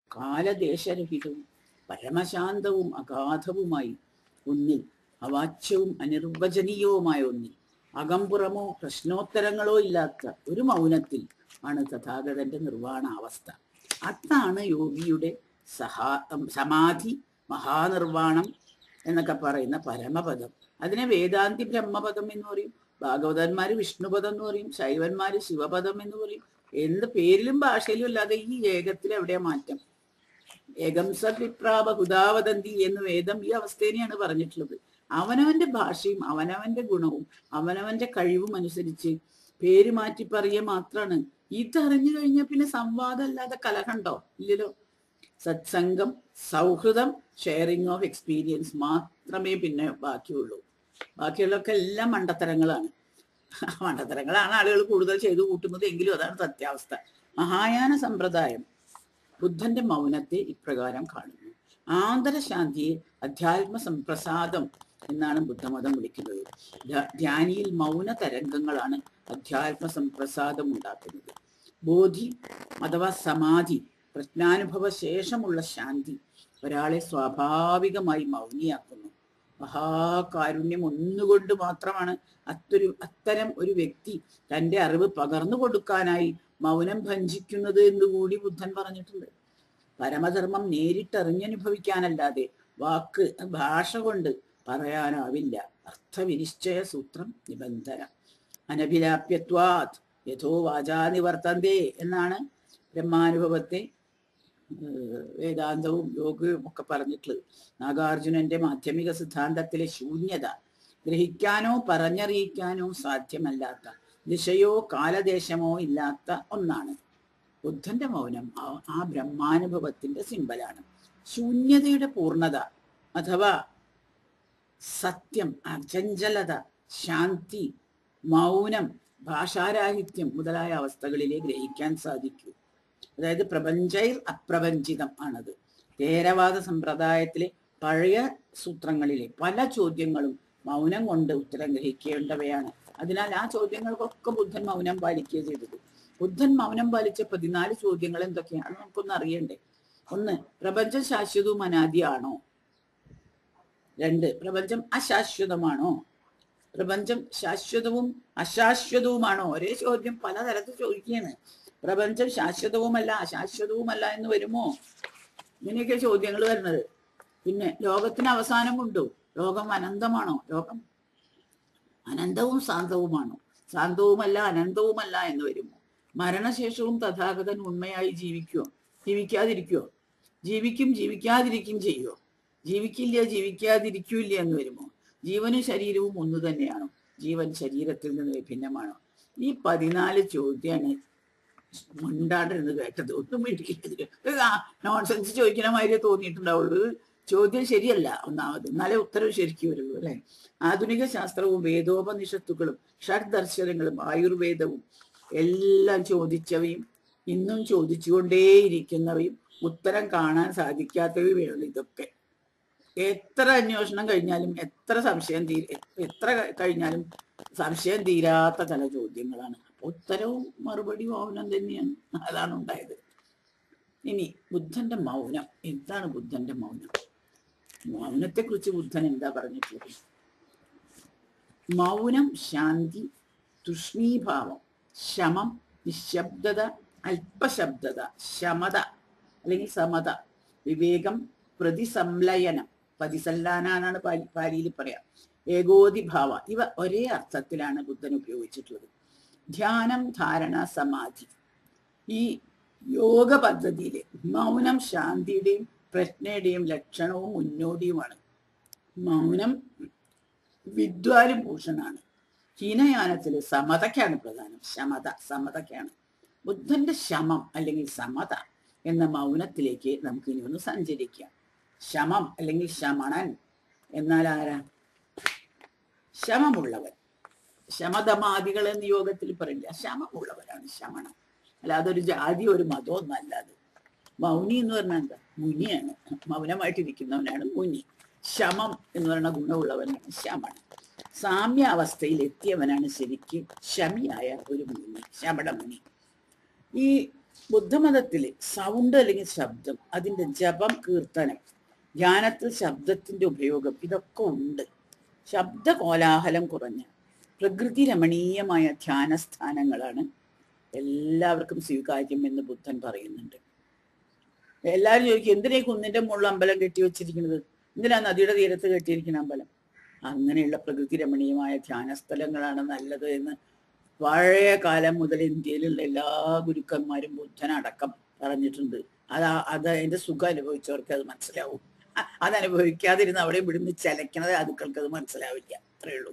കാലദേശരഹിതവും പരമശാന്തവും അഗാധവുമായി ഒന്നിൽ അവാച്യവും അനിർവചനീയവുമായ ഒന്നിൽ അകംപുറമോ പ്രശ്നോത്തരങ്ങളോ ഇല്ലാത്ത ഒരു മൗനത്തിൽ ആണ് തഥാഗതന്റെ നിർവ്വാണാവസ്ഥ അതാണ് യോഗിയുടെ സഹാ സമാധി മഹാനിർവാണം എന്നൊക്കെ പറയുന്ന പരമപദം അതിനെ വേദാന്തി ബ്രഹ്മപദം എന്ന് പറയും ഭാഗവതന്മാര് വിഷ്ണുപദം എന്ന് പറയും ശൈവന്മാര് ശിവപദം എന്ന് പറയും എന്ത് പേരിലും ഭാഷയിലും അല്ലാതെ ഈ ഏകത്തിൽ എവിടെയാ മാറ്റം ഏകം സവിപ്രാപ ഹുദാവദന്തി എന്ന് വേദം ഈ അവസ്ഥേനെയാണ് പറഞ്ഞിട്ടുള്ളത് അവനവന്റെ ഭാഷയും അവനവന്റെ ഗുണവും അവനവന്റെ കഴിവും അനുസരിച്ച് പേര് മാറ്റി പറയുക മാത്രാണ് ഇതറിഞ്ഞു കഴിഞ്ഞാൽ പിന്നെ സംവാദം അല്ലാതെ കലഹണ്ടോ ഇല്ലല്ലോ സത്സംഗം സൗഹൃദം ഷെയറിങ് ഓഫ് എക്സ്പീരിയൻസ് മാത്രമേ പിന്നെ ബാക്കിയുള്ളൂ ബാക്കിയുള്ളതൊക്കെ എല്ലാം മണ്ടത്തരങ്ങളാണ് മണ്ടത്തരങ്ങളാണ് ആളുകൾ കൂടുതൽ ചെയ്തു കൂട്ടുന്നത് എങ്കിലും അതാണ് സത്യാവസ്ഥ മഹായാന സമ്പ്രദായം ബുദ്ധന്റെ മൗനത്തെ ഇപ്രകാരം കാണുന്നു ആന്തരശാന്തിയെ അധ്യാത്മ സംപ്രസാദം എന്നാണ് ബുദ്ധമതം വിളിക്കുന്നത് ധ്യാ- ധ്യാനിയിൽ മൗന തരംഗങ്ങളാണ് അധ്യാത്മ സംപ്രസാദം ഉണ്ടാക്കുന്നത് ബോധി അഥവാ സമാധി പ്രജ്ഞാനുഭവ ശേഷമുള്ള ശാന്തി ഒരാളെ സ്വാഭാവികമായി മൗനിയാക്കുന്നു മഹാകാരുണ്യം ഒന്നുകൊണ്ട് മാത്രമാണ് അത്തൊരു അത്തരം ഒരു വ്യക്തി തന്റെ അറിവ് പകർന്നു കൊടുക്കാനായി മൗനം ഭഞ്ജിക്കുന്നത് എന്ന് കൂടി ബുദ്ധൻ പറഞ്ഞിട്ടുണ്ട് പരമധർമ്മം നേരിട്ടറിഞ്ഞനുഭവിക്കാനല്ലാതെ വാക്ക് ഭാഷ കൊണ്ട് പറയാനാവില്ല അർത്ഥവിനിശ്ചയ സൂത്രം നിബന്ധന അനഭിലാപ്യത്വാത് യഥോ വാചാ നിവർത്തന്തേ എന്നാണ് ബ്രഹ്മാനുഭവത്തെ ഏഹ്, വേദാന്തവും യോഗവും ഒക്കെ പറഞ്ഞിട്ടുള്ളത് നാഗാർജുനന്റെ മാധ്യമിക സിദ്ധാന്തത്തിലെ ശൂന്യത ഗ്രഹിക്കാനോ പറഞ്ഞറിയിക്കാനോ സാധ്യമല്ലാത്ത ദിശയോ കാലദേശമോ ഇല്ലാത്ത ഒന്നാണ് ബുദ്ധന്റെ മൗനം ആ- ആ ബ്രഹ്മാനുഭവത്തിന്റെ സിമ്പലാണ് ശൂന്യതയുടെ പൂർണ്ണത അഥവാ സത്യം അചഞ്ചലത ശാന്തി മൗനം ഭാഷാരാഹിത്യം മുതലായ അവസ്ഥകളിലെ ഗ്രഹിക്കാൻ സാധിക്കൂ അതായത് പ്രപഞ്ചൈർ അപ്രപഞ്ചിതം ആണത് തേരവാദ സമ്പ്രദായത്തിലെ പഴയ സൂത്രങ്ങളിലെ പല ചോദ്യങ്ങളും മൗനം കൊണ്ട് ഉത്തരം ഗ്രഹിക്കേണ്ടവയാണ് അതിനാൽ ആ ചോദ്യങ്ങൾക്കൊക്കെ ബുദ്ധൻ മൗനം പാലിക്കുക ചെയ്തത് ബുദ്ധൻ മൗനം പാലിച്ച പതിനാല് ചോദ്യങ്ങൾ എന്തൊക്കെയാണ് നമുക്കൊന്ന് അറിയണ്ടേ ഒന്ന് പ്രപഞ്ചം ശാശ്വതവും അനാദിയാണോ രണ്ട് പ്രപഞ്ചം അശാശ്വതമാണോ പ്രപഞ്ചം ശാശ്വതവും അശാശ്വതവുമാണോ ഒരേ ചോദ്യം പലതരത്തിൽ ചോദിക്കുകയാണ് പ്രപഞ്ചം ശാശ്വതവുമല്ല അശാശ്വതവുമല്ല എന്ന് വരുമോ ഇങ്ങനെയൊക്കെ ചോദ്യങ്ങൾ വരുന്നത് പിന്നെ ലോകത്തിന് അവസാനമുണ്ടോ ലോകം അനന്തമാണോ ലോകം അനന്തവും ശാന്തവുമാണോ ശാന്തവുമല്ല അനന്തവുമല്ല എന്ന് വരുമോ മരണശേഷവും തഥാഗതൻ ഉണ്മയായി ജീവിക്കുമോ ജീവിക്കാതിരിക്കുമോ ജീവിക്കും ജീവിക്കാതിരിക്കും ചെയ്യുമോ ജീവിക്കില്ല ജീവിക്കാതിരിക്കൂല്ല എന്ന് വരുമോ ജീവനും ശരീരവും ഒന്നു തന്നെയാണോ ജീവൻ ശരീരത്തിൽ നിന്ന് വിഭിന്നമാണോ ഈ പതിനാല് ചോദ്യമാണ് മുണ്ടാണ്ടിരുന്ന് കേട്ടത് ഒന്നും വീട്ടിൽ നോൺസെൻസ് ചോദിക്കുന്ന മാതിരി തോന്നിയിട്ടുണ്ടാവുള്ളൂ ഇത് ചോദ്യം ശരിയല്ല ഒന്നാമത് എന്നാലേ ഉത്തരവ് ശരിക്കും വരുള്ളൂ അല്ലെ ആധുനിക ശാസ്ത്രവും വേദോപനിഷത്തുക്കളും ഷഡ്ദർശനങ്ങളും ആയുർവേദവും എല്ലാം ചോദിച്ചവയും ഇന്നും ചോദിച്ചുകൊണ്ടേയിരിക്കുന്നവയും ഉത്തരം കാണാൻ സാധിക്കാത്തവയുമാണ് ഇതൊക്കെ എത്ര അന്വേഷണം കഴിഞ്ഞാലും എത്ര സംശയം തീ എത്ര ക- കഴിഞ്ഞാലും സംശയം തീരാത്ത ചില ചോദ്യങ്ങളാണ് ഉത്തരവും മറുപടിയും മൗനം തന്നെയാണ് അതാണ് ഉണ്ടായത് ഇനി ബുദ്ധന്റെ മൗനം എന്താണ് ബുദ്ധന്റെ മൗനം മൗനത്തെ കുറിച്ച് ബുദ്ധൻ എന്താ പറഞ്ഞിട്ടുള്ളത് മൗനം ശാന്തി തുഷ്ണീഭാവം ശമം നിശബ്ദത അല്പശബ്ദത ശമത അല്ലെങ്കിൽ സമത വിവേകം പ്രതിസംലയനം പ്രതിസല്ലാന എന്നാണ് പാലി പാലിയിൽ പറയാം ഏകോദിഭാവ ഇവ ഒരേ അർത്ഥത്തിലാണ് ബുദ്ധൻ ഉപയോഗിച്ചിട്ടുള്ളത് ധ്യാനം ധാരണ സമാധി ഈ യോഗ പദ്ധതിയിലെ മൗനം ശാന്തിയുടെയും പ്രജ്ഞയുടെയും ലക്ഷണവും മുന്നോടിയുമാണ് മൗനം വിദ്വാനുഭൂഷണാണ് ഹീനയാനത്തില് സമതയ്ക്കാണ് പ്രധാനം ശമത സമതയ്ക്കാണ് ബുദ്ധന്റെ ശമം അല്ലെങ്കിൽ സമത എന്ന മൗനത്തിലേക്ക് നമുക്ക് ഇനി ഒന്ന് സഞ്ചരിക്കാം ശമം അല്ലെങ്കിൽ ശമണൻ എന്നാൽ ആരാ ശമമുള്ളവൻ ശമതമാദികൾ എന്ന് യോഗത്തിൽ പറയില്ല ശമമുള്ളവരാണ് ശമണം അല്ല അതൊരു ജാതി ഒരു മതമൊന്നും അല്ല അത് മൗനി എന്ന് പറഞ്ഞാൽ എന്താ മുനിയാണ് മൗനമായിട്ടിരിക്കുന്നവനാണ് മുനി ശമം എന്ന് പറയുന്ന ഗുണമുള്ളവനാണ് ശമണം സാമ്യ അവസ്ഥയിൽ എത്തിയവനാണ് ശരിക്കും ശമിയായ ഒരു മുനി ശമണ മുനി ഈ ബുദ്ധമതത്തില് സൗണ്ട് അല്ലെങ്കിൽ ശബ്ദം അതിന്റെ ജപം കീർത്തനം ധ്യാനത്തിൽ ശബ്ദത്തിന്റെ ഉപയോഗം ഇതൊക്കെ ഉണ്ട് ശബ്ദ കോലാഹലം കുറഞ്ഞ പ്രകൃതി രമണീയമായ ധ്യാനസ്ഥാനങ്ങളാണ് എല്ലാവർക്കും സ്വീകാര്യം എന്ന് ബുദ്ധൻ പറയുന്നുണ്ട് എല്ലാവരും ചോദിക്കും എന്തിനാ ഈ കുന്നിന്റെ മുകളിൽ അമ്പലം കെട്ടി വെച്ചിരിക്കുന്നത് എന്തിനാ നദിയുടെ തീരത്ത് കെട്ടിയിരിക്കുന്ന അമ്പലം അങ്ങനെയുള്ള പ്രകൃതി രമണീയമായ ധ്യാനസ്ഥലങ്ങളാണ് നല്ലത് എന്ന് പഴയ കാലം മുതൽ ഇന്ത്യയിലുള്ള എല്ലാ ഗുരുക്കന്മാരും ബുദ്ധനടക്കം പറഞ്ഞിട്ടുണ്ട് അത് ആ- അത് അതിന്റെ സുഖം അനുഭവിച്ചവർക്ക് അത് മനസ്സിലാവും അ- അത് അനുഭവിക്കാതിരുന്ന് അവിടെ ഇവിടുന്ന് ചലക്കണത് അതുക്കൾക്ക് അത് മനസ്സിലാവില്ല അത്രേ ഉള്ളൂ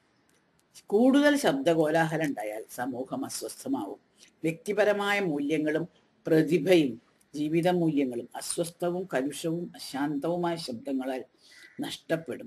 കൂടുതൽ ശബ്ദ കോലാഹലം ഉണ്ടായാൽ സമൂഹം അസ്വസ്ഥമാവും വ്യക്തിപരമായ മൂല്യങ്ങളും പ്രതിഭയും ജീവിത മൂല്യങ്ങളും അസ്വസ്ഥവും കലുഷവും അശാന്തവുമായ ശബ്ദങ്ങളാൽ നഷ്ടപ്പെടും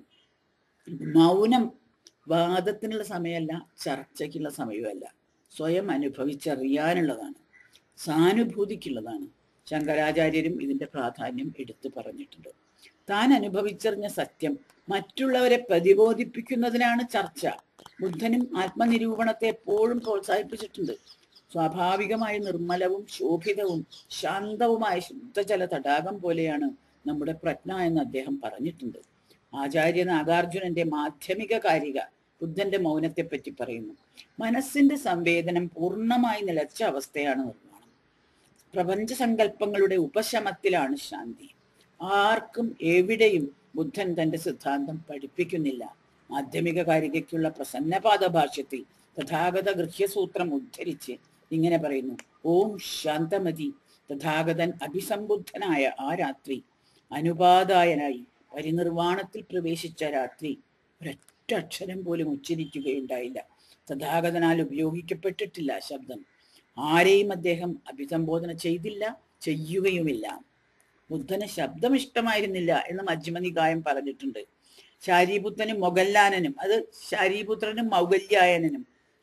മൗനം വാദത്തിനുള്ള സമയമല്ല ചർച്ചയ്ക്കുള്ള സമയമല്ല സ്വയം അനുഭവിച്ചറിയാനുള്ളതാണ് സാനുഭൂതിക്കുള്ളതാണ് ശങ്കരാചാര്യരും ഇതിന്റെ പ്രാധാന്യം എടുത്തു പറഞ്ഞിട്ടുണ്ട് താൻ അനുഭവിച്ചറിഞ്ഞ സത്യം മറ്റുള്ളവരെ പ്രതിബോധിപ്പിക്കുന്നതിനാണ് ചർച്ച ബുദ്ധനും ആത്മനിരൂപണത്തെ എപ്പോഴും പ്രോത്സാഹിപ്പിച്ചിട്ടുണ്ട് സ്വാഭാവികമായി നിർമ്മലവും ശോഭിതവും ശാന്തവുമായ ശുദ്ധജല തടാകം പോലെയാണ് നമ്മുടെ പ്രജ്ഞ എന്ന് അദ്ദേഹം പറഞ്ഞിട്ടുണ്ട് ആചാര്യ നാഗാർജുനന്റെ മാധ്യമിക കാരിക ബുദ്ധന്റെ മൗനത്തെ പറ്റി പറയുന്നു മനസ്സിന്റെ സംവേദനം പൂർണ്ണമായി നിലച്ച അവസ്ഥയാണ് നിർമ്മാണം പ്രപഞ്ച സങ്കല്പങ്ങളുടെ ഉപശമത്തിലാണ് ശാന്തി ആർക്കും എവിടെയും ബുദ്ധൻ തന്റെ സിദ്ധാന്തം പഠിപ്പിക്കുന്നില്ല മാധ്യമിക കാരികയ്ക്കുള്ള പ്രസന്നപാദ ഭാഷ്യത്തിൽ തഥാഗത ഗൃഹ്യസൂത്രം ഉദ്ധരിച്ച് ഇങ്ങനെ പറയുന്നു ഓം ശാന്തമതി തഥാഗതൻ അഭിസംബുദ്ധനായ ആ രാത്രി അനുപാതായനായി പരിനിർവാണത്തിൽ പ്രവേശിച്ച രാത്രി ഒരൊറ്റ അക്ഷരം പോലും ഉച്ചരിക്കുകയുണ്ടായില്ല തഥാഗതനാൽ ഉപയോഗിക്കപ്പെട്ടിട്ടില്ല ആ ശബ്ദം ആരെയും അദ്ദേഹം അഭിസംബോധന ചെയ്തില്ല ചെയ്യുകയുമില്ല ബുദ്ധന് ശബ്ദം ഇഷ്ടമായിരുന്നില്ല എന്ന് മജ്ജിമനികായം പറഞ്ഞിട്ടുണ്ട് ശാരീപുത്രനും മൊഗല്ലാനനും അത് ശാരീപുത്രനും മൗഗല്യായനും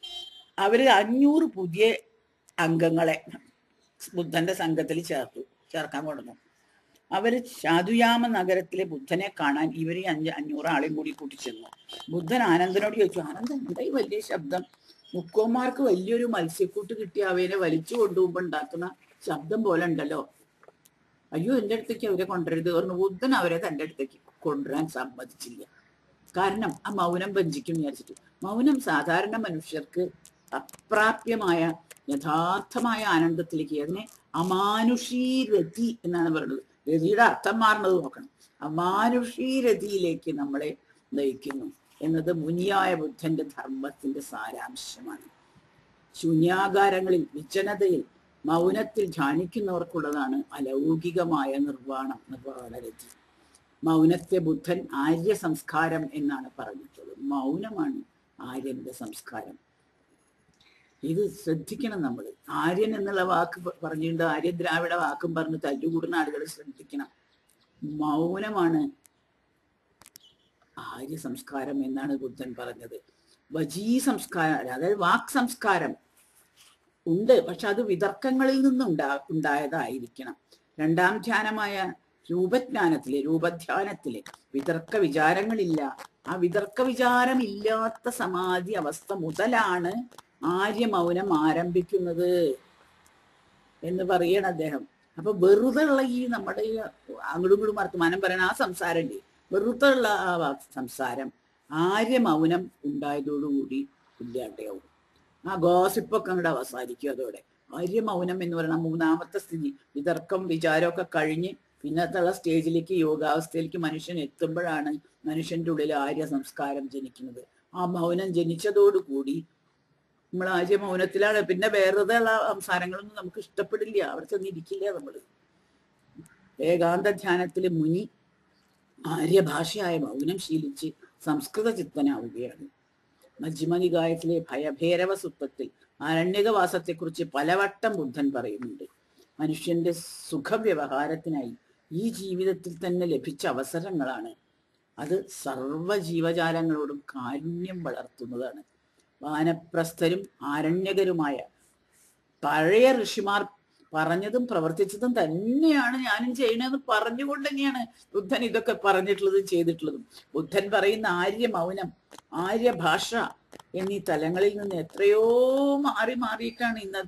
അവര് അഞ്ഞൂറ് പുതിയ അംഗങ്ങളെ ബുദ്ധന്റെ സംഘത്തിൽ ചേർത്തു ചേർക്കാൻ കൊടുന്നു അവര് ശാതുയാമ നഗരത്തിലെ ബുദ്ധനെ കാണാൻ ഇവര് അഞ്ച് അഞ്ഞൂറ് ആളെയും കൂടി കൂട്ടിച്ചെന്നു ബുദ്ധൻ ആനന്ദനോട് ചോദിച്ചു ആനന്ദൻ എന്താ ഈ വലിയ ശബ്ദം മുക്കോമാർക്ക് വലിയൊരു മത്സ്യക്കൂട്ട് കിട്ടി അവയെ വലിച്ചു കൊണ്ടുപോകുമ്പോ ഉണ്ടാക്കുന്ന ശബ്ദം പോലെ ഉണ്ടല്ലോ അയ്യോ എൻ്റെ അടുത്തേക്ക് അവരെ കൊണ്ടുവരരുത് പറഞ്ഞു ബുദ്ധൻ അവരെ തൻ്റെ അടുത്തേക്ക് കൊണ്ടുവരാൻ സമ്മതിച്ചില്ല കാരണം ആ മൗനം വഞ്ചിക്കും വിചാരിച്ചിട്ട് മൗനം സാധാരണ മനുഷ്യർക്ക് അപ്രാപ്യമായ യഥാർത്ഥമായ ആനന്ദത്തിലേക്ക് അതിനെ അമാനുഷീ രതി എന്നാണ് പറയുന്നത് രതിയുടെ അർത്ഥം മാറുന്നത് നോക്കണം അമാനുഷീ രതിയിലേക്ക് നമ്മളെ നയിക്കുന്നു എന്നത് മുനിയായ ബുദ്ധന്റെ ധർമ്മത്തിന്റെ സാരാംശമാണ് ശൂന്യാകാരങ്ങളിൽ വിജനതയിൽ മൗനത്തിൽ ധ്യാനിക്കുന്നവർക്കുള്ളതാണ് അലൗകികമായ നിർവ്വാണം നിർവ്വാണരതി മൗനത്തെ ബുദ്ധൻ ആര്യ സംസ്കാരം എന്നാണ് പറഞ്ഞിട്ടുള്ളത് മൗനമാണ് ആര്യന്റെ സംസ്കാരം ഇത് ശ്രദ്ധിക്കണം നമ്മൾ ആര്യൻ എന്നുള്ള വാക്ക് പ- പറഞ്ഞിട്ടുണ്ട് ആര്യദ്രാവിഡ വാക്കും പറഞ്ഞ് തല്ലുകൂടുന്ന ആളുകൾ ശ്രദ്ധിക്കണം മൗനമാണ് ആര്യ സംസ്കാരം എന്നാണ് ബുദ്ധൻ പറഞ്ഞത് വജീ സംസ്കാരം അല്ല, അതായത് വാക് സംസ്കാരം ഉണ്ട് പക്ഷെ അത് വിതർക്കങ്ങളിൽ നിന്നുണ്ടാ ഉണ്ടായതായിരിക്കണം രണ്ടാം ധ്യാനമായ രൂപജ്ഞാനത്തിലെ രൂപധ്യാനത്തിലെ വിതർക്ക വിചാരങ്ങളില്ല ആ വിതർക്ക വിചാരം ഇല്ലാത്ത സമാധി അവസ്ഥ മുതലാണ് ആര്യമൗനം ആരംഭിക്കുന്നത് എന്ന് പറയണം അദ്ദേഹം അപ്പൊ വെറുതെ ഉള്ള ഈ നമ്മുടെ ഈ അങ്ങോട്ടും ഇങ്ങോട്ടും വർത്തമാനം പറയണ ആ സംസാരം ഇല്ലേ വെറുതെ ഉള്ള ആ വാ- സംസാരം ആര്യമൗനം ഉണ്ടായതോടുകൂടി ഇല്ലാണ്ടാവും ആ ഗോസിപ്പൊക്കെ അങ്ങോട്ട് അവസാനിക്കും അതോടെ ആര്യമൗനം എന്ന് പറയുന്ന മൂന്നാമത്തെ സ്ഥിതി വിതർക്കം വിചാരമൊക്കെ കഴിഞ്ഞ് പിന്നത്തുള്ള സ്റ്റേജിലേക്ക് യോഗാവസ്ഥയിലേക്ക് മനുഷ്യൻ എത്തുമ്പോഴാണ് മനുഷ്യന്റെ ഉള്ളിൽ ആര്യ സംസ്കാരം ജനിക്കുന്നത് ആ മൗനം ജനിച്ചതോടുകൂടി നമ്മൾ ആര്യ മൗനത്തിലാണ് പിന്നെ വേറെ ഉള്ള സംസാരങ്ങളൊന്നും നമുക്ക് ഇഷ്ടപ്പെടില്ല അവിടെ ചെന്നിരിക്കില്ല നമ്മൾ ഏകാന്ത ധ്യാനത്തിലെ മുനി ആര്യഭാഷയായ മൗനം ശീലിച്ച് സംസ്കൃത ചിത്തനാവുകയാണ് മജ്ജിമനികായത്തിലെ ഭയഭേരവ സൂത്രത്തിൽ ആരണ്യകവാസത്തെക്കുറിച്ച് പലവട്ടം ബുദ്ധൻ പറയുന്നുണ്ട് മനുഷ്യന്റെ സുഖവ്യവഹാരത്തിനായി ഈ ജീവിതത്തിൽ തന്നെ ലഭിച്ച അവസരങ്ങളാണ് അത് സർവ്വ ജീവജാലങ്ങളോടും കാരുണ്യം വളർത്തുന്നതാണ് വാനപ്രസ്ഥരും ആരണ്യകരുമായ പഴയ ഋഷിമാർ പറഞ്ഞതും പ്രവർത്തിച്ചതും തന്നെയാണ് ഞാനും ചെയ്യണതെന്ന് പറഞ്ഞുകൊണ്ട് തന്നെയാണ് ബുദ്ധൻ ഇതൊക്കെ പറഞ്ഞിട്ടുള്ളതും ചെയ്തിട്ടുള്ളതും ബുദ്ധൻ പറയുന്ന ആര്യ മൗനം ആര്യ ഭാഷ എന്നീ തലങ്ങളിൽ നിന്ന് എത്രയോ മാറി മാറിയിട്ടാണ് ഇന്നത്തെ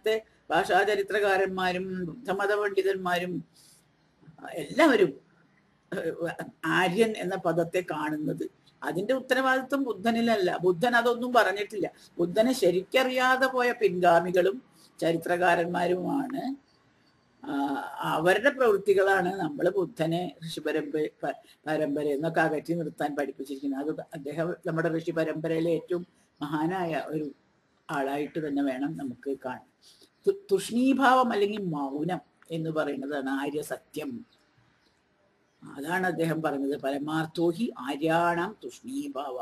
ഭാഷാചരിത്രകാരന്മാരും ബുദ്ധമത പണ്ഡിതന്മാരും എല്ലാവരും ഏഹ്, ആര്യൻ എന്ന പദത്തെ കാണുന്നത് അതിന്റെ ഉത്തരവാദിത്വം ബുദ്ധനിലല്ല ബുദ്ധൻ അതൊന്നും പറഞ്ഞിട്ടില്ല ബുദ്ധനെ ശരിക്കറിയാതെ പോയ പിൻഗാമികളും ചരിത്രകാരന്മാരുമാണ് ആ, അവരുടെ പ്രവൃത്തികളാണ് നമ്മൾ ബുദ്ധനെ ഋഷി പരമ്പര പ- പരമ്പര എന്നൊക്കെ അകറ്റി നിർത്താൻ പഠിപ്പിച്ചിരിക്കുന്നത് അത് അദ്ദേഹം നമ്മുടെ ഋഷി പരമ്പരയിലെ ഏറ്റവും മഹാനായ ഒരു ആളായിട്ട് തന്നെ വേണം നമുക്ക് കാണാൻ തു- തുഷ്ണീഭാവം അല്ലെങ്കിൽ മൗനം എന്ന് പറയുന്നതാണ് ആര്യ സത്യം അതാണ് അദ്ദേഹം പറഞ്ഞത് പരമാർത്ഥോ ഹി ആര്യാണം തുഷ്ണീഭാവ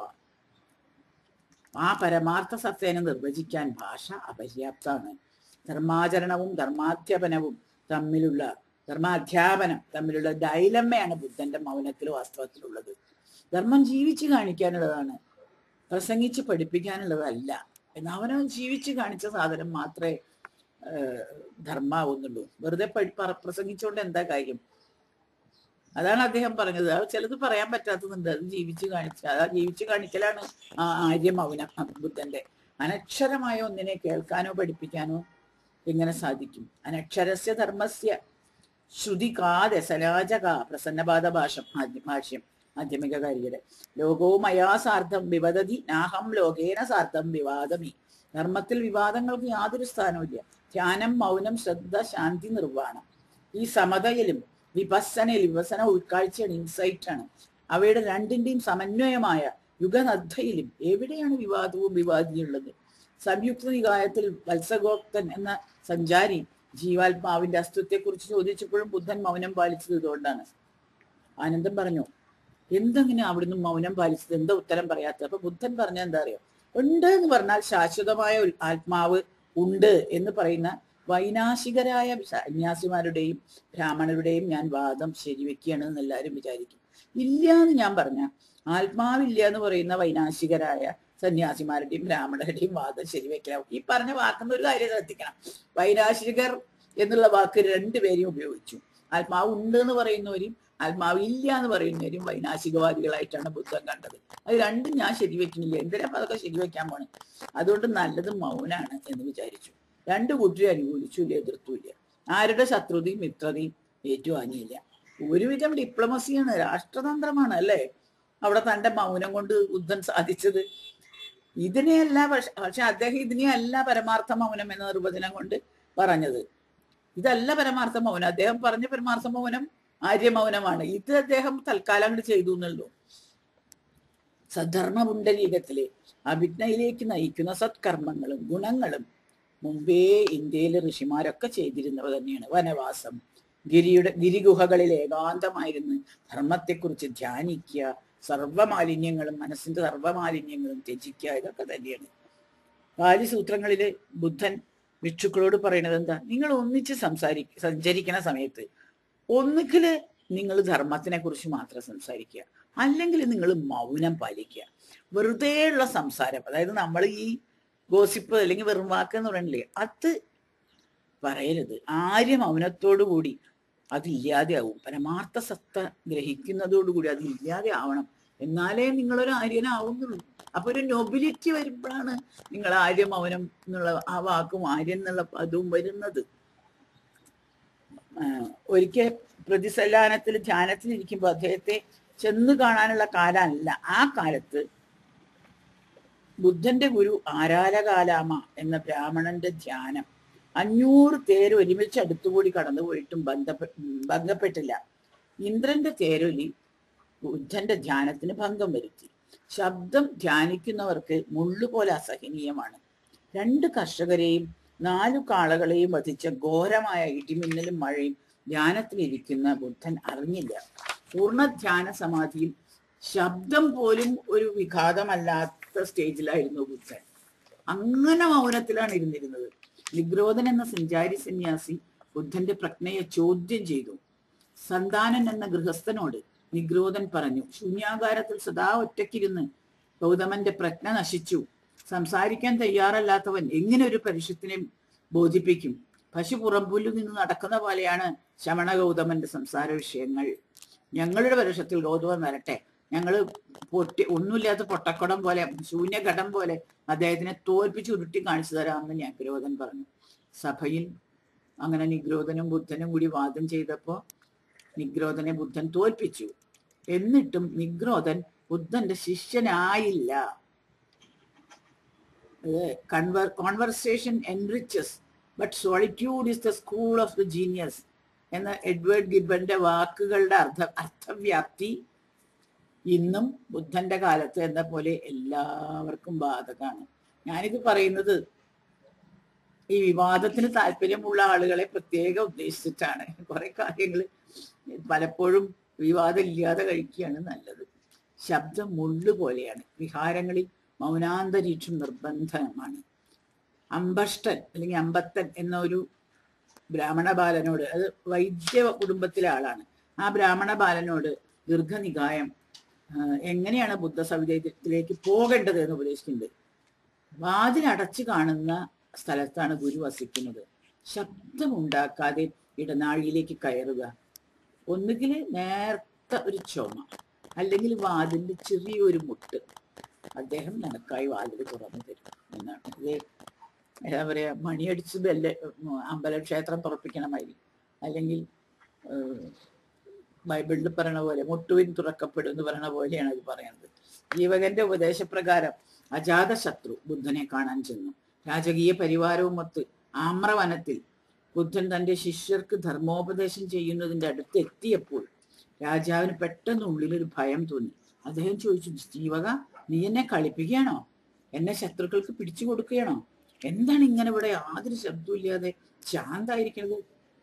ആ പരമാർത്ഥ സത്തേനെ നിർവചിക്കാൻ ഭാഷ അപര്യാപ്തമാണ് ധർമാചരണവും ധർമാധ്യാപനവും തമ്മിലുള്ള ധർമാധ്യാപനം തമ്മിലുള്ള ഡൈലമ്മയാണ് ബുദ്ധന്റെ മൗനത്തിൽ വാസ്തവത്തിലുള്ളത് ധർമ്മം ജീവിച്ച് കാണിക്കാനുള്ളതാണ് പ്രസംഗിച്ച് പഠിപ്പിക്കാനുള്ളതല്ല എന്നാൽ അവനവൻ ജീവിച്ച് കാണിച്ച സാധനം മാത്രമേ ഏഹ്, ധർമ്മാവുന്നുള്ളൂ വെറുതെ പഠി- പറ- പ്രസംഗിച്ചുകൊണ്ട് എന്താ കാര്യം അതാണ് അദ്ദേഹം പറഞ്ഞത് അത് ചിലത് പറയാൻ പറ്റാത്തതുണ്ട് അത് ജീവിച്ച് കാണിച്ച അത് ജീവിച്ച് കാണിക്കലാണ് ആ ആര്യ മൗനം അത് ബുദ്ധന്റെ അനക്ഷരമായ ഒന്നിനെ കേൾക്കാനോ പഠിപ്പിക്കാനോ എങ്ങനെ സാധിക്കും അനക്ഷരസ്യ ധർമ്മസ്യ ശ്രുതി കാദസലാചക പ്രസന്നപാദ ഭാഷം ആദ്യ- ഭാഷ്യം മാധ്യമികകാരിയുടെ ലോകോ മയാ സാർത്ഥം വിവദതി നാഹം ലോകേന സാർത്ഥം വിവാദമി ധർമ്മത്തിൽ വിവാദങ്ങൾക്ക് യാതൊരു സ്ഥാനവുമില്ല ധ്യാനം മൗനം ശ്രദ്ധ ശാന്തി നിർവ്വാണം ഈ സമതയിലും വിപස්සനയിൽ വിപസന ഉൾക്കാഴ്ചയാണ് ഇൻസൈറ്റ് ആണ് അവയുടെ രണ്ടിന്റെയും സമന്വയമായ യുഗനദ്ധയിലും എവിടെയാണ് വിവാദവും വിവാദിയുള്ളത് സംയുക്ത നികായത്തിൽ വത്സഗോക്തൻ എന്ന സഞ്ചാരി ജീവാത്മാവിന്റെ അസ്തിത്വത്തെക്കുറിച്ച് ചോദിച്ചപ്പോഴും ബുദ്ധൻ മൗനം പാലിച്ചത് ഇതുകൊണ്ടാണ് ആനന്ദം പറഞ്ഞു എന്തെങ്ങനെ അവിടുന്ന് മൗനം പാലിച്ചത് എന്താ ഉത്തരം പറയാത്തത് അപ്പൊ ബുദ്ധൻ പറഞ്ഞ എന്താ അറിയോ ഉണ്ട് എന്ന് പറഞ്ഞാൽ ശാശ്വതമായ ഒരു ആത്മാവ് ഉണ്ട് എന്ന് പറയുന്ന വൈനാശികരായ സന്യാസിമാരുടെയും ബ്രാഹ്മണരുടെയും ഞാൻ വാദം ശരിവെക്കുകയാണ് എന്ന് എല്ലാവരും വിചാരിക്കും ഇല്ല എന്ന് ഞാൻ പറഞ്ഞ ആത്മാവില്ല എന്ന് പറയുന്ന വൈനാശികരായ സന്യാസിമാരുടെയും ബ്രാഹ്മണരുടെയും വാദം ശരിവെക്കണം ഈ പറഞ്ഞ വാക്കുന്ന ഒരു കാര്യം ശ്രദ്ധിക്കണം വൈനാശികർ എന്നുള്ള വാക്ക് രണ്ടുപേരെയും ഉപയോഗിച്ചു ആത്മാവ് ഉണ്ട് എന്ന് പറയുന്നവരും ആത്മാവ് ഇല്ല എന്ന് പറയുന്നവരും വൈനാശികവാദികളായിട്ടാണ് ബുദ്ധൻ കണ്ടത് അത് രണ്ടും ഞാൻ ശരിവെക്കുന്നില്ല എന്തിനാ അപ്പൊ അതൊക്കെ ശരിവെക്കാൻ പോണേ അതുകൊണ്ട് നല്ലത് മൗനാണ് എന്ന് വിചാരിച്ചു രണ്ടു കൂട്ടരും അനുകൂലിച്ചില്ല എതിർത്തുമില്ല ആരുടെ ശത്രുതയും മിത്രതയും ഏറ്റുവാങ്ങിയില്ല ഒരുവിധം ഡിപ്ലോമസിയാണ് രാഷ്ട്രതന്ത്രമാണ് അല്ലേ അവിടെ തന്റെ മൗനം കൊണ്ട് ബുദ്ധൻ സാധിച്ചത് ഇതിനെയല്ല പക്ഷെ പക്ഷെ അദ്ദേഹം ഇതിനെയല്ല പരമാർത്ഥ മൗനം എന്ന നിർവചനം കൊണ്ട് പറഞ്ഞത് ഇതല്ല പരമാർത്ഥ മൗനം അദ്ദേഹം പറഞ്ഞ പരമാർത്ഥ മൗനം ആര്യമൗനമാണ് ഇത് അദ്ദേഹം തൽക്കാലം അങ്ങോട്ട് ചെയ്തു എന്നുള്ളൂ സദ്ധർമ്മ പുണ്ടരീകത്തിലെ അഭിജ്ഞയിലേക്ക് നയിക്കുന്ന സത്കർമ്മങ്ങളും ഗുണങ്ങളും മുമ്പേ ഇന്ത്യയിലെ ഋഷിമാരൊക്കെ ചെയ്തിരുന്നവ തന്നെയാണ് വനവാസം ഗിരിയുടെ ഗിരിഗുഹകളിൽ ഏകാന്തമായിരുന്ന് ധർമ്മത്തെക്കുറിച്ച് ധ്യാനിക്കുക സർവമാലിന്യങ്ങളും മനസ്സിന്റെ സർവമാലിന്യങ്ങളും ത്യജിക്കുക ഇതൊക്കെ തന്നെയാണ് പാലിസൂത്രങ്ങളില് ബുദ്ധൻ ഭിക്ഷുക്കളോട് പറയുന്നത് എന്താ നിങ്ങൾ ഒന്നിച്ച് സംസാരി സഞ്ചരിക്കുന്ന സമയത്ത് ഒന്നുകില് നിങ്ങൾ ധർമ്മത്തിനെ കുറിച്ച് മാത്രം സംസാരിക്കുക അല്ലെങ്കിൽ നിങ്ങൾ മൗനം പാലിക്കുക വെറുതെയുള്ള സംസാരം അതായത് നമ്മൾ ഈ ഗോസിപ്പ് അല്ലെങ്കിൽ വെറും വാക്ക് എന്ന് പറയണില്ലേ അത് പറയരുത് ആര്യ മൗനത്തോടു കൂടി അത് ഇല്ലാതെയാവും പരമാർത്ഥ സത്ത ഗ്രഹിക്കുന്നതോടുകൂടി അത് ഇല്ലാതെ ആവണം എന്നാലേ നിങ്ങളൊരു ആര്യനാവുന്നുള്ളൂ അപ്പൊ ഒരു നൊബിലിറ്റി വരുമ്പോഴാണ് നിങ്ങൾ ആര്യ മൗനം എന്നുള്ള ആ വാക്കും ആര്യൻ എന്നുള്ള പദവും വരുന്നത് ഒരിക്കൽ പ്രതിസല്ലാനത്തിൽ ധ്യാനത്തിൽ ഇരിക്കുമ്പോൾ അദ്ദേഹത്തെ ചെന്ന് കാണാനുള്ള കാലമല്ല ആ കാലത്ത് ബുദ്ധന്റെ ഗുരു ആരാലകാലാമ എന്ന ബ്രാഹ്മണന്റെ ധ്യാനം അഞ്ഞൂറ് തേര് ഒരുമിച്ച് അടുത്തുകൂടി കടന്നുപോയിട്ടും ബന്ധപ്പെ ഭംഗപ്പെട്ടില്ല ഇന്ദ്രന്റെ തേരൊലി ബുദ്ധന്റെ ധ്യാനത്തിന് ഭംഗം വരുത്തി ശബ്ദം ധ്യാനിക്കുന്നവർക്ക് മുള്ളുപോലെ അസഹനീയമാണ് രണ്ട് കർഷകരെയും നാലു കാളകളെയും വധിച്ച ഘോരമായ ഇടിമിന്നലും മഴയും ധ്യാനത്തിലിരിക്കുന്ന ബുദ്ധൻ അറിഞ്ഞില്ല പൂർണ്ണ ധ്യാന സമാധിയിൽ ശബ്ദം പോലും ഒരു വിഘാതമല്ലാത്ത സ്റ്റേജിലായിരുന്നു ബുദ്ധൻ അങ്ങനെ മൗനത്തിലാണ് ഇരുന്നിരുന്നത് നിഗ്രോധൻ എന്ന സഞ്ചാരി സന്യാസി ബുദ്ധന്റെ പ്രജ്ഞയെ ചോദ്യം ചെയ്തു സന്താനൻ എന്ന ഗൃഹസ്ഥനോട് നിഗ്രോധൻ പറഞ്ഞു ശൂന്യാകാരത്തിൽ സദാ ഒറ്റയ്ക്കിരുന്ന് ഗൗതമന്റെ പ്രജ്ഞ നശിച്ചു സംസാരിക്കാൻ തയ്യാറല്ലാത്തവൻ എങ്ങനെ ഒരു പരിഷത്തിനെ ബോധിപ്പിക്കും പശു പുറമ്പുല്ലു നിന്ന് നടക്കുന്ന പോലെയാണ് ശമണ ഗൗതമന്റെ സംസാര വിഷയങ്ങൾ ഞങ്ങളുടെ പരിഷത്തിൽ ഗൗതമൻ വരട്ടെ ഞങ്ങൾ പൊട്ടി ഒന്നുമില്ലാത്ത പൊട്ടക്കുടം പോലെ ശൂന്യഘടം പോലെ അദ്ദേഹത്തിനെ തോൽപ്പിച്ച് ഉരുട്ടി കാണിച്ചു തരാമെന്ന് ഞാൻ നിഗ്രോധൻ പറഞ്ഞു സഭയിൽ അങ്ങനെ നിഗ്രോധനും ബുദ്ധനും കൂടി വാദം ചെയ്തപ്പോൾ നിഗ്രോധനെ ബുദ്ധൻ തോൽപ്പിച്ചു എന്നിട്ടും നിഗ്രോധൻ ബുദ്ധന്റെ ശിഷ്യനായില്ല കൺവർ conversation enriches but solitude is the school of the genius എന്ന എഡ്വേർഡ് ഗിബന്റെ വാക്കുകളുടെ അർത്ഥ അർത്ഥവ്യാപ്തി ഇന്നും ബുദ്ധന്റെ കാലത്ത് എന്ന പോലെ എല്ലാവർക്കും ബാധകമാണ് ഞാനിത് പറയുന്നത് ഈ വിവാദത്തിന് താല്പര്യമുള്ള ആളുകളെ പ്രത്യേകം ഉദ്ദേശിച്ചിട്ടാണ് കുറെ കാര്യങ്ങൾ പലപ്പോഴും വിവാദം ഇല്ലാതെ കഴിക്കുകയാണ് നല്ലത് ശബ്ദം മുള്ളു പോലെയാണ് വിഹാരങ്ങളിൽ മൗനാന്തരീക്ഷം നിർബന്ധമാണ് അമ്പഷ്ടൻ അല്ലെങ്കിൽ അമ്പത്തൻ എന്ന ഒരു ബ്രാഹ്മണ ബാലനോട് അത് വൈദ്യ കുടുംബത്തിലെ ആളാണ് ആ ബ്രാഹ്മണ ബാലനോട് ദീർഘനികായം ആ, എങ്ങനെയാണ് ബുദ്ധ സവിധത്തിലേക്ക് പോകേണ്ടത് എന്ന് ഉപദേശിക്കുന്നത് വാതിലടച്ചു കാണുന്ന സ്ഥലത്താണ് ഗുരു വസിക്കുന്നത് ശബ്ദമുണ്ടാക്കാതെ ഇടനാഴിയിലേക്ക് കയറുക ഒന്നുകിൽ നേർത്ത ഒരു ചുമ അല്ലെങ്കിൽ വാതിലിൽ ചെറിയൊരു മുട്ട് അദ്ദേഹം നിനക്കായി വാതിൽ തുറന്നു തരും എന്നാണ് ഇത് എന്താ പറയാ മണിയടിച്ച് ബെല്ല് അമ്പലക്ഷേത്രം തുറപ്പിക്കണമായി അല്ലെങ്കിൽ ഏഹ്, ബൈബിളിൽ പറയണ പോലെ മുട്ടുവിൻ തുറക്കപ്പെടും എന്ന് പറയണ പോലെയാണ് ഇത് പറയുന്നത് ജീവകന്റെ ഉപദേശപ്രകാരം അജാത ശത്രു ബുദ്ധനെ കാണാൻ ചെന്നു രാജകീയ പരിവാരവും മൊത്ത് ആമ്രവനത്തിൽ ബുദ്ധൻ തന്റെ ശിഷ്യർക്ക് ധർമ്മോപദേശം ചെയ്യുന്നതിന്റെ അടുത്ത് എത്തിയപ്പോൾ രാജാവിന് പെട്ടെന്ന് ഉള്ളിലൊരു ഭയം തോന്നി അദ്ദേഹം ചോദിച്ചു ജീവക നീ എന്നെ കളിപ്പിക്കുകയാണോ എന്നെ ശത്രുക്കൾക്ക് പിടിച്ചു കൊടുക്കുകയാണോ എന്താണ് ഇങ്ങനെ ഇവിടെ യാതൊരു ശബ്ദമില്ലാതെ ശാന്തായിരിക്കുന്നത്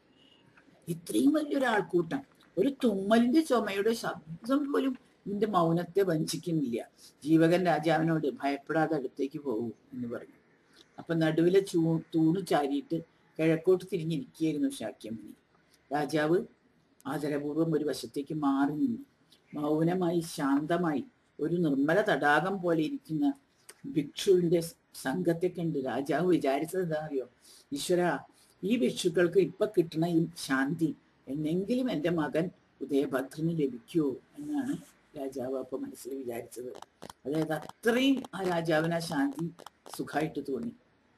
ഇത്രയും വലിയൊരു ആൾക്കൂട്ടം ഒരു തുമ്മലിന്റെ ചുമയുടെ ശബ്ദം പോലും ഇതിന്റെ മൗനത്തെ വഞ്ചിക്കുന്നില്ല ജീവകൻ രാജാവിനോട് ഭയപ്പെടാതെ അടുത്തേക്ക് പോകൂ എന്ന് പറഞ്ഞു അപ്പൊ നടുവിലെ ചൂ തൂണ് ചാരിയിട്ട് കിഴക്കോട്ട് തിരിഞ്ഞിരിക്കുകയായിരുന്നു ശാക്യമുനി രാജാവ് ആദരപൂർവം ഒരു വശത്തേക്ക് മാറി നിന്നു മൗനമായി ശാന്തമായി ഒരു നിർമ്മല തടാകം പോലെ ഇരിക്കുന്ന ഭിക്ഷുവിന്റെ സംഘത്തെ കണ്ട് രാജാവ് വിചാരിച്ചത് എന്താ അറിയോ ഈശ്വര ഈ ഭിക്ഷുക്കൾക്ക് ഇപ്പൊ കിട്ടണ ഈ ശാന്തി എന്നെങ്കിലും എൻ്റെ മകൻ ഉദയഭദ്രന് ലഭിക്കുമോ എന്നാണ് രാജാവ് അപ്പൊ മനസ്സിൽ വിചാരിച്ചത് അതായത് അത്രയും ആ രാജാവിന് ആ ശാന്തി സുഖമായിട്ട് തോന്നി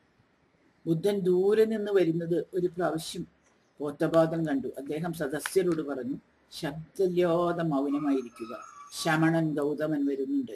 ബുദ്ധൻ ദൂരെ നിന്ന് വരുന്നത് ഒരു പ്രാവശ്യം പോത്തപാദം കണ്ടു അദ്ദേഹം സദസ്യരോട് പറഞ്ഞു ശബ്ദല്യോത മൗനമായിരിക്കുക ശമണൻ ഗൗതമൻ വരുന്നുണ്ട്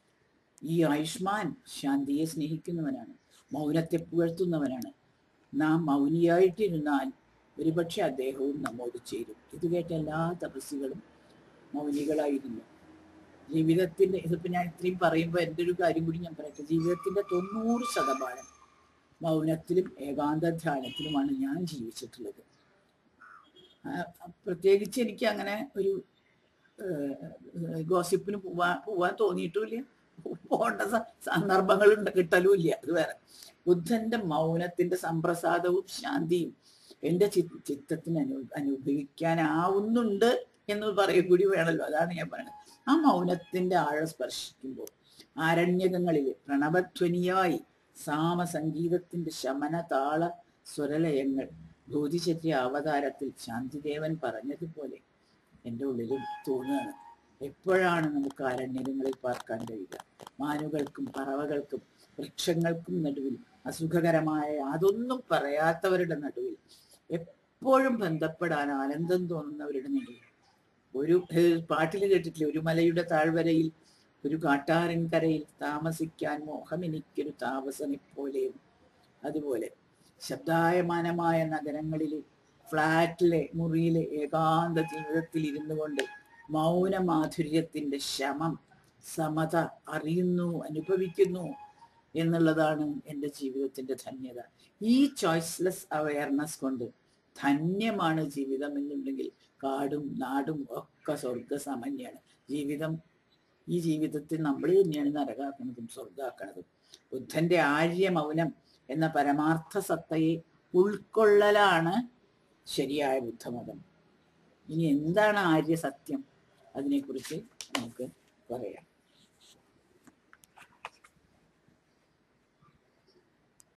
ഈ ആയുഷ്മാൻ ശാന്തിയെ സ്നേഹിക്കുന്നവനാണ് മൗനത്തെ പുകഴ്ത്തുന്നവനാണ് നാം മൗനിയായിട്ടിരുന്നാൽ ഒരുപക്ഷെ അദ്ദേഹവും നമ്മോട് ചേരും ഇത് കേട്ട എല്ലാ തപസ്സികളും മൗനികളായിരുന്നു ജീവിതത്തിന്റെ ഇതിപ്പോ ഞാൻ ഇത്രയും പറയുമ്പോൾ എൻ്റെ ഒരു കാര്യം കൂടി ഞാൻ പറയട്ടെ ജീവിതത്തിന്റെ തൊണ്ണൂറ് ശതമാനം മൗനത്തിലും ഏകാന്ത ധ്യാനത്തിലുമാണ് ഞാൻ ജീവിച്ചിട്ടുള്ളത് ആ, പ്രത്യേകിച്ച് എനിക്ക് അങ്ങനെ ഒരു ഗോസിപ്പിന് പോവാൻ പോവാൻ തോന്നിയിട്ടുമില്ല പോകേണ്ട സ- സന്ദർഭങ്ങളുണ്ട് കിട്ടലുമില്ല അത് വേറെ ബുദ്ധന്റെ മൗനത്തിന്റെ സംപ്രസാദവും ശാന്തിയും എൻ്റെ ചി ചിത്തത്തിന് അനു അനുഭവിക്കാനാവുന്നുണ്ട് എന്ന് പറയും കൂടി വേണമല്ലോ അതാണ് ഞാൻ പറയുന്നത് ആ മൗനത്തിന്റെ ആഴ സ്പർശിക്കുമ്പോൾ ആരണ്യകങ്ങളിൽ പ്രണവധ്വനിയായി സാമസംഗീതത്തിന്റെ ശമന താള സ്വരലയങ്ങൾ ഭൂതിചര്യ അവതാരത്തിൽ ശാന്തിദേവൻ പറഞ്ഞതുപോലെ എൻ്റെ ഉള്ളിലും തോന്നുകയാണ് എപ്പോഴാണ് നമുക്ക് അരണ്യങ്ങളിൽ പാർക്കാൻ കഴിയുക മാനുകൾക്കും പറവകൾക്കും വൃക്ഷങ്ങൾക്കും നടുവിൽ അസുഖകരമായ അതൊന്നും പറയാത്തവരുടെ നടുവിൽ എപ്പോഴും ബന്ധപ്പെടാൻ ആനന്ദം തോന്നുന്നവരുടെ നടുവിൽ ഒരു പാട്ടിൽ കേട്ടിട്ടില്ലേ ഒരു മലയുടെ താഴ്വരയിൽ ഒരു കാട്ടാറിൻ കരയിൽ താമസിക്കാൻ മോഹം എനിക്കൊരു താമസനെ പോലെയും അതുപോലെ ശബ്ദായമാനമായ നഗരങ്ങളിലെ ഫ്ലാറ്റിലെ മുറിയിലെ ഏകാന്ത ജീവിതത്തിൽ ഇരുന്നു കൊണ്ട് മൗനമാധുര്യത്തിന്റെ ശമം സമത അറിയുന്നു അനുഭവിക്കുന്നു എന്നുള്ളതാണ് എൻ്റെ ജീവിതത്തിന്റെ ധന്യത ഈ ചോയ്സ്ലെസ് അവയർനെസ് കൊണ്ട് ധന്യമാണ് ജീവിതം എന്നുണ്ടെങ്കിൽ കാടും നാടും ഒക്കെ സ്വർഗ സാമാന്യാണ് ജീവിതം ഈ ജീവിതത്തിൽ നമ്മൾ തന്നെയാണ് നരകാക്കുന്നതും സ്വർഗാക്കണതും ബുദ്ധന്റെ ആര്യ മൗനം എന്ന പരമാർത്ഥ സത്തയെ ഉൾക്കൊള്ളലാണ് ശരിയായ ബുദ്ധമതം ഇനി എന്താണ് ആര്യ സത്യം അതിനെക്കുറിച്ച് നമുക്ക് പറയാം